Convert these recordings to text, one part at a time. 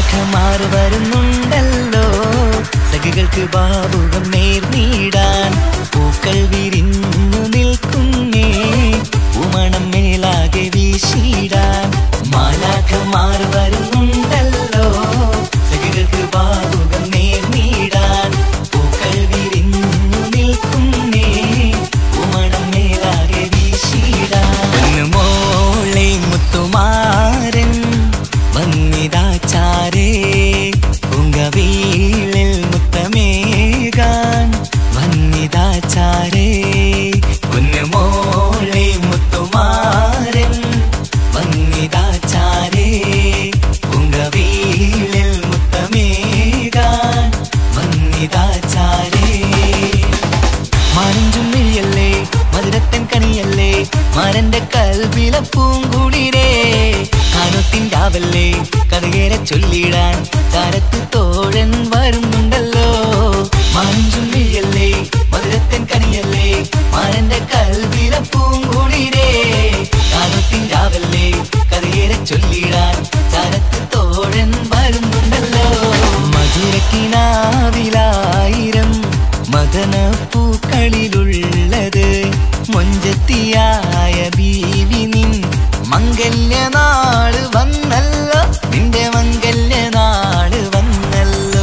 മാലാഖമാർ വരുന്നുണ്ടല്ലോ സഖികൾക്ക് ബാബുകം നേർനീടാൻ പൂക്കൾ വിരിഞ്ഞു നിൽക്കുന്നേ ഉമണം മേലാകെ വീശിടാൻ മാലാഖമാർ വരുന്നുണ്ടല്ലോ സഖികൾക്ക് ബാബുകം നേർനീടാൻ പൂക്കൾ വിരിഞ്ഞു നിൽക്കുന്നേ ഉമണം മേലാകെ വീശിടാൻ മോളെ മുത്തുമാരൻ വന്നിതാചാരേ പൂങ്കവീളിൽ മുത്തമേകാൻ വന്നിതാചാരേ കുന്നുമോളെ മുത്തുമാരൻ വന്നിതാചാരേ പൂങ്കവീളിൽ മുത്തമേകാൻ വന്നിതാചാരേ മറിഞ്ചുമ്മിഴിയല്ലേ മധുരത്തൻ കണിയല്ലേ മരന്റെ കൽവില പൂങ്കുളിരേ കാനത്തിൻ രാവല്ലേ കഥകേറെ ചൊല്ലിടാൻ താരത്ത് തോഴൻ വരുന്നുണ്ടല്ലോ മറിഞ്ചുമ്മിഴിയല്ലേ മധുരത്തൻ കണിയല്ലേ മരന്റെ കൽവില പൂങ്കുളിരേ കാനത്തിൻ രാവല്ലേ കഥകേറെ ചൊല്ലിടാൻ താരത്ത് തോഴൻ വരുന്നുണ്ടല്ലോ മധുരക്കിനാവിലായിരം മദന പൂക്കളിലുള്ളത് മൊഞ്ചത്തിയായ ബീവി നിൻ മംഗല്യനാള് വന്നല്ലോ നിന്റെ മംഗല്യനാള് വന്നല്ലോ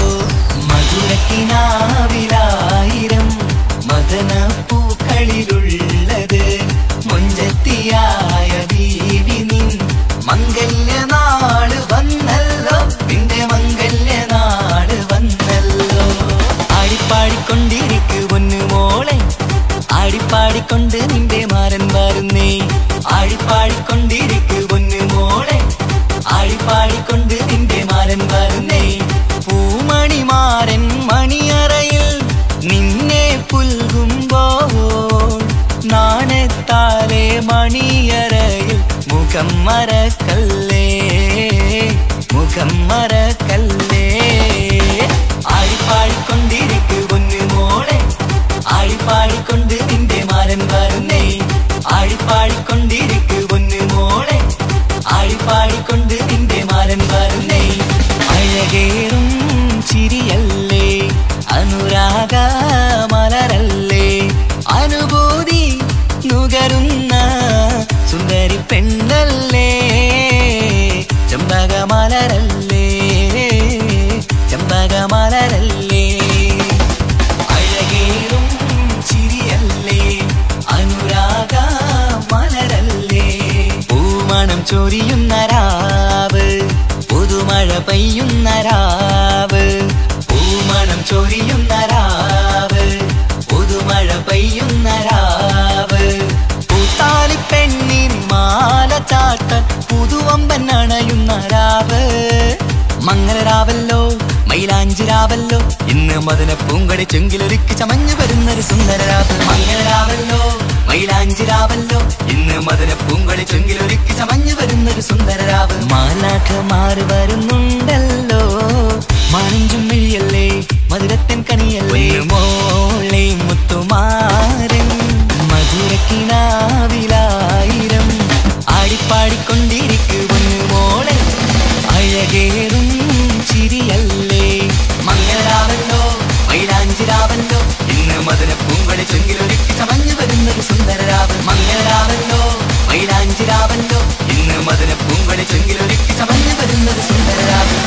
മധുരക്കിനാവിലായിരം മദന പൂക്കളിലുള്ളത് മൊഞ്ചത്തിയായ ബീവി നിൻ മംഗല്യനാള് വന്നല്ലോ നിന്റെ മംഗല്യനാള് വന്നല്ലോ ആടിപ്പാടിക്കൊണ്ടിരിക്കു പൊന്നു മോളെ ആടിപ്പാടിക്കൊണ്ട് നിന്റെ മാരൻ വരുന്നേ ആടിപ്പാടിക്കൊണ്ടിരിക്കു പൊന്നു മോളെ ആടിപ്പാടിക്കൊണ്ട് നിന്റെ മാരൻ വരുന്നേ പൂമണിമാരൻ മണിയറയിൽ നിന്നെ പുൽകുമ്പോൾ നാണത്താലെ മണിയറയിൽ മുഖം മറക്കല്ലേ മുഖം മറക്കല്ലേ ആടിപ്പാടിക്കൊണ്ടിരിക്കു പൊന്നു മോളെ ആടിപ്പാടിക്കൊണ്ട് നിന്റെ മാരൻ വരുന്നേ ആടിപ്പാടിക്കൊണ്ടിരിക്കു പൊന്നു മോളെ ആടിപ്പാടിക്കൊണ്ട് നിന്റെ മാരൻ വരുന്നേ അഴകേറും ചിരിയല്ലേ അനുരാഗ മലരല്ലേ അനുഭൂതി നുകരുന്ന സുന്ദരി പെണ്ണല്ലേ ചമ്പകമലരല്ലേ ചമ്പകമലരല്ലേ അഴകേറും ചിരിയല്ലേ അനുരാഗ മലരല്ലേ പൂമണം ചൊരിയുന്ന രാവ് പുതുമഴ പെയ്യുന്ന രാവ് പൂമണം ചൊരിയുന്ന രാവ് പുതുമഴ പെയ്യുന്ന രാവ് പൂത്താലി പെണ്ണിൻ മാല ചാട്ടൻ പുതുവമ്പൻ അണയുന്ന രാവ് മംഗളരാവല്ലോ മൈലാഞ്ചിരാവല്ലോ ഇന്ന് മദന പൂങ്കടി ചെങ്കിലൊരുക്കി ചമഞ്ഞു വരുന്നൊരു സുന്ദരരാവ് മംഗളരാവല്ലോ മൈലാഞ്ചിരാവല്ലോ ഇന്ന് മദന പൂങ്കടി ചെങ്കിലൊരുക്കി ചമഞ്ഞു വരുന്നൊരു സുന്ദരരാവ് മാലാഖമാർ വരുന്നുണ്ടല്ലോ മാനഞ്ചും മിഴിയല്ലേ മധുരത്തൻ കണിയല്ലേ മോളെ മുത്തുമാരൻ മധുരക്കിനാവിലായിരം ആടിപ്പാടിക്കൊണ്ടിരിക്കു പൊന്നു മോളെ അഴകേറും ചിരിയല്ലേ മംഗളരാവല്ലോ മൈലാഞ്ചിരാവല്ലോ ഇന്ന് മദന പൂങ്കൊടി ചെങ്കിലൊരുക്കി ചമഞ്ഞു വരുന്നൊരു സുന്ദരരാവ് മംഗളരാവല്ലോ മൈലാഞ്ചിരാവല്ലോ ഇന്ന് മദന പൂങ്കൊടി ചെങ്കിലൊരുക്കി ചമഞ്ഞു വരുന്നൊരു സുന്ദരരാവ്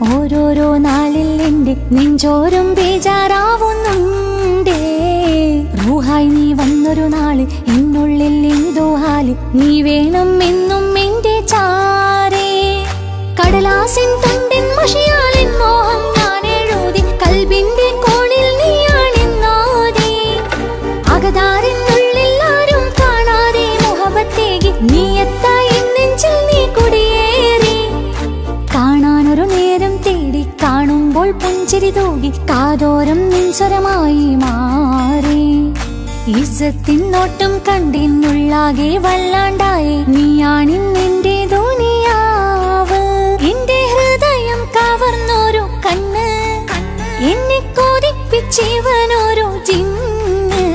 ഓരോരോ നാളിൽ എന്റെ നെഞ്ചോരും ബേജാറാവുന്നുണ്ടേ റൂഹായി നീ വന്നൊരു നാള് എന്നുള്ളിൽ എന്തോ ഹാല് നീ വേണം എന്നും എന്റെ ചാരേ കടലാസിൻ തുണ്ടിൻ മഷിയാലിൻ മോഹം ഞാൻ എഴുതി കൽബിന്റെ കോണിൽ നീയാണെന്നോതി അകതാരിനുള്ളിൽ ആരും കാണാതെ മുഹബത്തേകി നീ എത്തായി നെഞ്ചിൽ നീ കുടിയേറി കാണാനൊരു നേരം തേടി കാണുമ്പോൾ പുഞ്ചിരി തൂകി കാതോരം നിൻസ്വരമായി മാറി ഇസത്തിൻ നോട്ടം കണ്ടിന്നുള്ളാകെ വല്ലാണ്ടായി നീയാണിന്നെന്റെ ദുനിയാവ് എന്റെ ഹൃദയം കവർന്നോരു കണ്ണ് എന്നെ കൊതിപ്പിച്ചിവനോരോ ജിന്ന്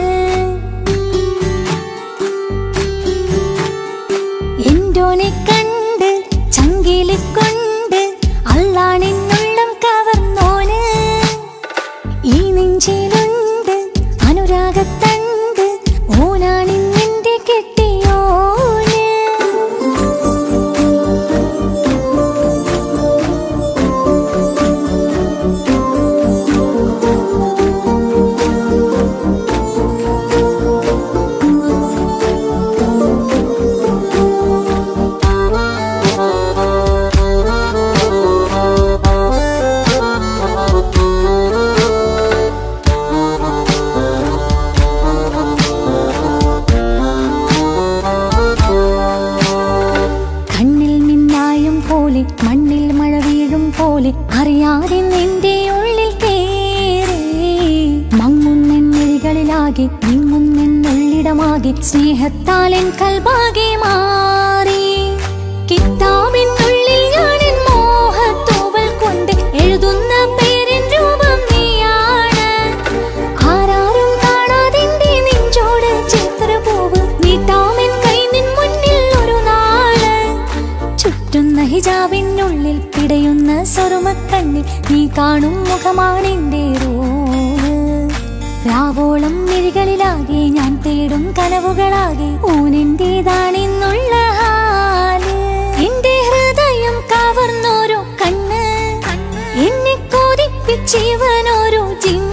എന്തോനെ കണ്ട് ചങ്കിലി കൊണ്ട് അള്ളാണെന്നുള്ളം കവർന്നോന് ഈ നെഞ്ചിലുണ്ട് അനുരാഗത്തണ്ട് ഓനാണിന്നെന്റെ കെട്ടിയോന് കണ്ണിൽ നിന്നായും പോലെ മണ്ണിൽ മഴ വീഴും പോലെ അറിയാതെ നിന്റെ ഉള്ളിൽ കേറി മങ്ങുന്നെന്നിഴികളിലാകെ നിങ്ങുന്നെന്നുള്ളിടമാകെ സ്നേഹത്താൽ എൻ കൽബാകെ മാറി കിതാബിനുള്ളിൽ ഞാൻ എൻ മോഹത്തൂവൽ കൊണ്ട് എഴുതുന്ന പേരിൻ രൂപം നീയാണ് ആരാരും കാണാതെന്റെ നെഞ്ചോട് ചിത്രപൂവ് നീട്ടാമെൻ കൈ നിൻ മുന്നിൽ ഒരു നാള് ചുറ്റുന്ന ഹിജാബിനുള്ളിൽ പിടയുന്ന സ്വറുമക്കണ്ണിൽ നീ കാണും മുഖമാണെന്റെ റൂവ് രാവോളം മിഴികളിലാകെ ഞാൻ തേടും കനവുകളാകെ ഊനെന്റേതാണെന്നുള്ള ഹാല് എന്റെ ഹൃദയം കവർന്നോരോ കണ്ണ് എന്നെ കൊതിപ്പിച്ചിവനോരോ ജിന്ന്